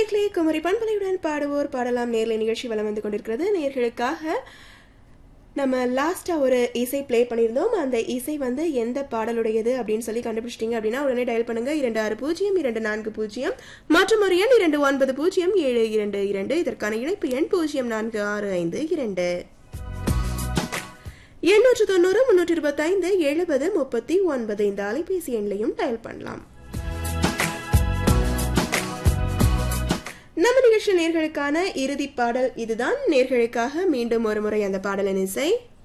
நேர்களே குமரி பண்பலையுடன் பாடுவோர் பாடலாம் நேர்ல நிகழ்ச்சி வலம் வந்து கொண்டிருக்கிறது நேர்களுக்காக நம்ம லாஸ்டா ஒரு இசை ப்ளே பண்ணியிருந்தோம் அந்த இசை வந்து எந்த பாடலுடையது அப்படின்னு சொல்லி கண்டுபிடிச்சிட்டீங்க அப்படின்னா உடனே டயல் பண்ணுங்க இரண்டு ஆறு பூஜ்ஜியம் இரண்டு நான்கு பூஜ்ஜியம் மற்றும் ஒரு எண் இரண்டு ஒன்பது பூஜ்ஜியம் ஏழு இரண்டு இரண்டு இதற்கான இணைப்பு எண் பூஜ்ஜியம் நான்கு ஆறு ஐந்து இரண்டு எண்ணூற்று தொண்ணூறு முன்னூற்றி இருபத்தைந்து எழுபது முப்பத்தி ஒன்பது இந்த அலைபேசி எண்ணையும் டயல் பண்ணலாம் நம்ம நிகழ்ச்சி நேர்களுக்கான இறுதி பாடல் இதுதான் நேர்களுக்காக மீண்டும் ஒரு முறை அந்த பாடலின் இசை